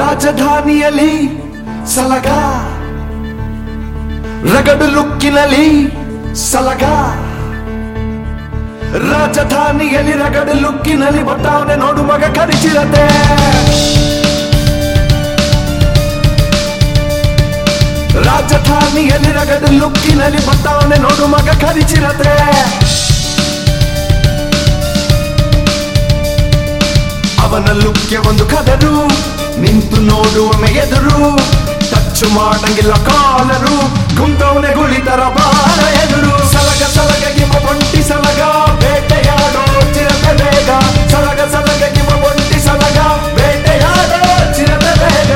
ರಾಜಧಾನಿಯಲ್ಲಿ ಸಲಗ ರಗಡು ಲುಕ್ಕಿನಲ್ಲಿ ಸಲಗ ರಾಜಧಾನಿಯಲ್ಲಿ ರಗಡು ಲುಕ್ಕಿನಲ್ಲಿ ಬಟ್ಟವನೆ ನೋಡು ಮಗ ಕರಿಚಿರತೆ ರಾಜಧಾನಿಯಲ್ಲಿ ರಗಡು ಲುಕ್ಕಿನಲ್ಲಿ ಬಟ್ಟವನೆ ನೋಡು ಮಗ ಕರಿಚಿರತೆ ಅವನ ಲುಕ್ಕೆ ಒಂದು ಕದರು ನಿಂತು ನೋಡುವೊಮ್ಮೆ ಎದುರು ಟಚ್ ಮಾಡಂಗಿಲ್ಲ ಕಾಲರು ಕುಂತವನೆ ಗುಳಿತರ ಬಾರ ಎದುರು ಸಲಗ ಸಲಗ ಗಿಮ ಬಂಟಿ ಸಲಗ ಬೇಟೆಯಾಡೋ ಚಿರತೆ ಬೇಗ ಸಲಗ ಸಲಗ ಗಿಮ ಬಂಟಿ ಸಲಗ ಬೇಟೆಯಾಡೋ ಚಿರತೆ ಬೇಗ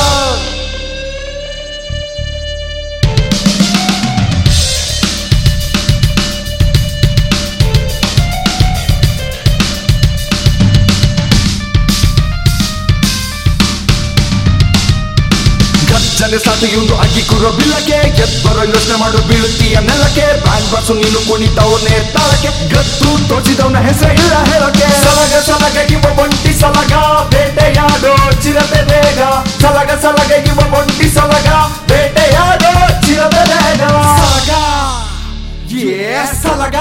ಗರ್ಜನೆ ಸಾಟಿಯುಂದು ಅಗ್ಗಿ ಕುರೋ ಬಿಲ್ಲಕ್ಕೆ ಎದ್ಬರೋ ಯೋಚನೆ ಮಾಡು ಬೀಳುತ್ತೀಯ ನೆಲಕ್ಕೆ ಬ್ಯಾಂಡ್ ಬಾಸು ನೀನು ಕುಣಿತವನೇ ತಾಳಕ್ಕೆ ಗತ್ತು ತೋಚಿದವನ ಹೆಸರು ಇಲ್ಲ ಹೇಳಕ್ಕೆ ಸಲಗ ಸಲಗ ಇವ ಒಂಟಿ ಸಲಗ ಬೇಟೆಯಾಡೋ ಚಿರತೆ ಬೇಗ ಸಲಗ ಸಲಗ ಇವ ಒಂಟಿ ಸಲಗ ಬೇಟೆಯಾಡೋ ಚಿರತೆ ಬೇಗ ಸಲಗ ಏ ಸಲಗ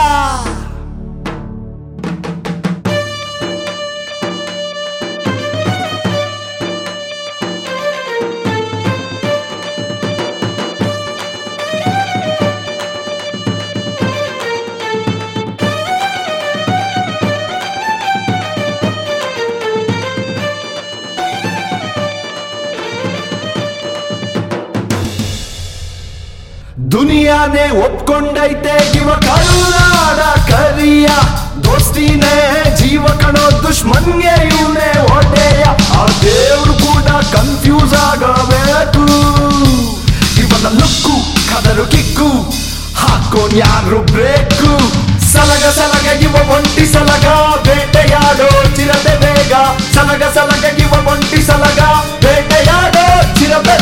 ದುನಿಯಾನೇ ಒಪ್ಕೊಂಡೈತೆ ಇವ ಕರುನಾಡ ಕರಿಯ ದೋಸ್ತಿನೇ ಜೀವ ಕಣೋ ದುಶ್ಮನ್ಗೆ ಇವನೇ ಹೊಡೆಯ ಆ ದೇವ್ರು ಕೂಡ ಕನ್ಫ್ಯೂಸ್ ಆಗಬೇಕು ಇವನ ಲುಕ್ಕು ಕದರು ಕಿಕ್ಕು ಹಾಕೋನ್ ಯಾರು ಬ್ರೇಕು ಸಲಗ ಸಲಗ ಇವ ಒಂಟಿ ಸಲಗ ಬೇಟೆಯಾಡೋ ಚಿರತೆ ಬೇಗ ಸಲಗ ಸಲಗ ಇವ ಒಂಟಿ ಸಲಗ ಬೇಟೆಯಾಡೋ ಚಿರತೆ